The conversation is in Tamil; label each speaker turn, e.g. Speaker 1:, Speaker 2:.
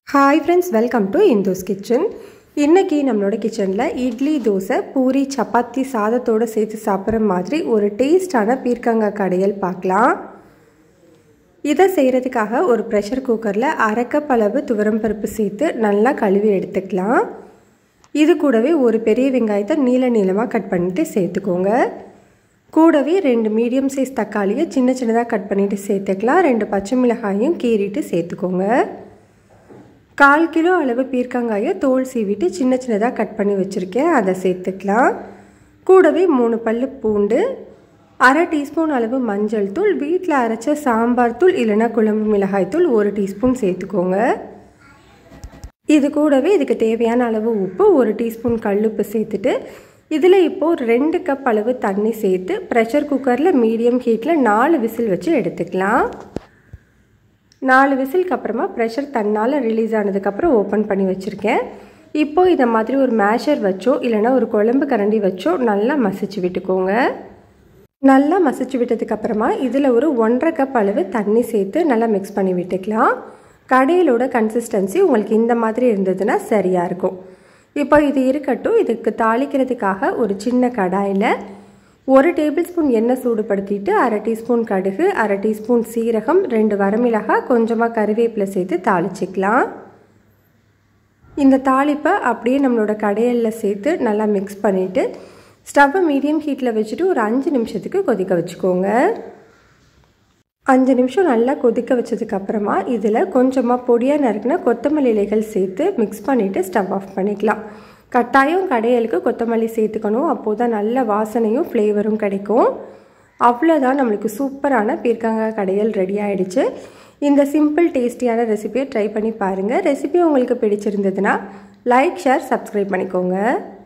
Speaker 1: hi friends welcome to Indhu's kitchen இன்றைக்கி நம்மளோட கிச்சனில் இட்லி தோசை பூரி சப்பாத்தி சாதத்தோடு சேர்த்து சாப்பிட்ற மாதிரி ஒரு டேஸ்டான பீர்க்கங்காய் கடையல் பார்க்கலாம் இதை செய்கிறதுக்காக ஒரு ப்ரெஷர் குக்கரில் அரை கப் அளவு துவரம்பருப்பு சேர்த்து நல்லா கழுவி எடுத்துக்கலாம் இது கூடவே ஒரு பெரிய வெங்காயத்தை நீள நீளமாக கட் பண்ணிவிட்டு சேர்த்துக்கோங்க கூடவே ரெண்டு மீடியம் சைஸ் தக்காளியை சின்ன சின்னதாக கட் பண்ணிவிட்டு சேர்த்துக்கலாம் ரெண்டு பச்சை மிளகாயும் கீறிட்டு சேர்த்துக்கோங்க கால் கிலோ அளவு பீர்க்கங்காயை தோல் சீவிட்டு சின்ன சின்னதாக கட் பண்ணி வச்சுருக்கேன் அதை சேர்த்துக்கலாம் கூடவே மூணு பல் பூண்டு அரை டீஸ்பூன் அளவு மஞ்சள் தூள் வீட்டில் அரைச்ச சாம்பார் தூள் இல்லைனா குழம்பு மிளகாய் தூள் ஒரு டீஸ்பூன் சேர்த்துக்கோங்க இது கூடவே இதுக்கு தேவையான அளவு உப்பு ஒரு டீஸ்பூன் கல்லுப்பு சேர்த்துட்டு இதில் இப்போது ரெண்டு கப் அளவு தண்ணி சேர்த்து ப்ரெஷர் குக்கரில் மீடியம் ஹீட்டில் நாலு விசில் வச்சு எடுத்துக்கலாம் நாலு விசிலுக்கு அப்புறமா ப்ரெஷர் தன்னால் ரிலீஸ் ஆனதுக்கப்புறம் ஓப்பன் பண்ணி வச்சுருக்கேன் இப்போது இதை மாதிரி ஒரு மேஷர் வச்சோ இல்லைனா ஒரு குழம்பு கரண்டி வச்சோ நல்லா மசிச்சு விட்டுக்கோங்க நல்லா மசிச்சு விட்டதுக்கப்புறமா இதில் ஒரு ஒன்றரை கப் அளவு தண்ணி சேர்த்து நல்லா மிக்ஸ் பண்ணி விட்டுக்கலாம் கடையிலோட கன்சிஸ்டன்சி உங்களுக்கு இந்த மாதிரி இருந்ததுன்னா சரியாக இருக்கும் இப்போ இது இருக்கட்டும் இதுக்கு தாளிக்கிறதுக்காக ஒரு சின்ன கடாயில் ஒரு டேபிள் ஸ்பூன் எண்ணெய் சூடுபடுத்திட்டு அரை டீஸ்பூன் கடுகு அரை டீஸ்பூன் சீரகம் ரெண்டு வரமிளகாய் கொஞ்சமாக கருவேப்பிலை சேர்த்து தாளிச்சிக்கலாம் இந்த தாளிப்பை அப்படியே நம்மளோட கடையலில் சேர்த்து நல்லா மிக்ஸ் பண்ணிவிட்டு ஸ்டவ்வை மீடியம் ஹீட்டில் வச்சுட்டு ஒரு அஞ்சு நிமிஷத்துக்கு கொதிக்க வச்சுக்கோங்க அஞ்சு நிமிஷம் நல்லா கொதிக்க வச்சதுக்கப்புறமா இதில் கொஞ்சமாக பொடியாக நறுக்கின கொத்தமல்லி இலைகள் சேர்த்து மிக்ஸ் பண்ணிவிட்டு ஸ்டவ் ஆஃப் பண்ணிக்கலாம் கட்டாயம் கடையலுக்கு கொத்தமல்லி சேர்த்துக்கணும் அப்போது தான் நல்ல வாசனையும் ஃப்ளேவரும் கிடைக்கும் அவ்வளோதான் நம்மளுக்கு சூப்பரான பீர்க்கங்காய் கடையல் ரெடி ஆகிடுச்சு இந்த சிம்பிள் டேஸ்டியான ரெசிபியை ட்ரை பண்ணி பாருங்கள் ரெசிபி உங்களுக்கு பிடிச்சிருந்ததுன்னா லைக் ஷேர் சப்ஸ்கிரைப் பண்ணிக்கோங்க